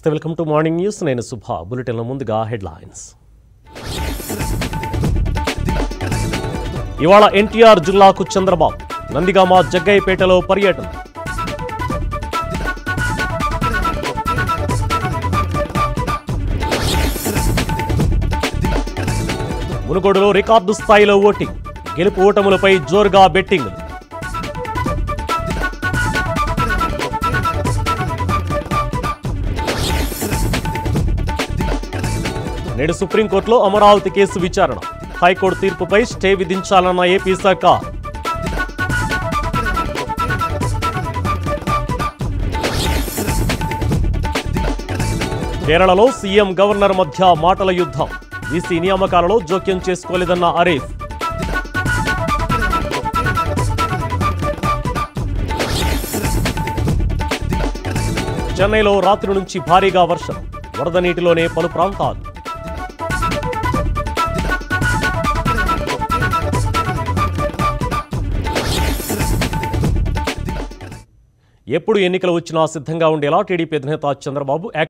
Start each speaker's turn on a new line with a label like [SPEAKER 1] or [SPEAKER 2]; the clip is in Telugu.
[SPEAKER 1] నమస్తే వెల్కమ్ టు మార్నింగ్ న్యూస్ నేను సుభా బులెటిన్ల ముందుగా హెడ్లైన్స్ ఇవాళ ఎన్టీఆర్ జిల్లాకు చంద్రబాబు నందిగామ జగ్గయ్యపేటలో పర్యటన మునుగోడులో రికార్డు స్థాయిలో ఓటింగ్ గెలుపు ఓటములపై జోరుగా బెట్టింగ్ నేడు సుప్రీంకోర్టులో అమరావతి కేసు విచారణ హైకోర్టు తీర్పుపై స్టే విధించాలన్న ఏపీ సర్కార్ కేరళలో సీఎం గవర్నర్ మధ్య మాటల యుద్ధం వీసీ నియామకాలలో జోక్యం చేసుకోలేదన్న అరీఫ్ చెన్నైలో రాత్రి నుంచి భారీగా వర్షం వరద నీటిలోనే పలు ప్రాంతాలు ఎప్పుడు ఎన్నికలు వచ్చినా సిద్ధంగా ఉండేలా టీడీపీ అధినేత చంద్రబాబు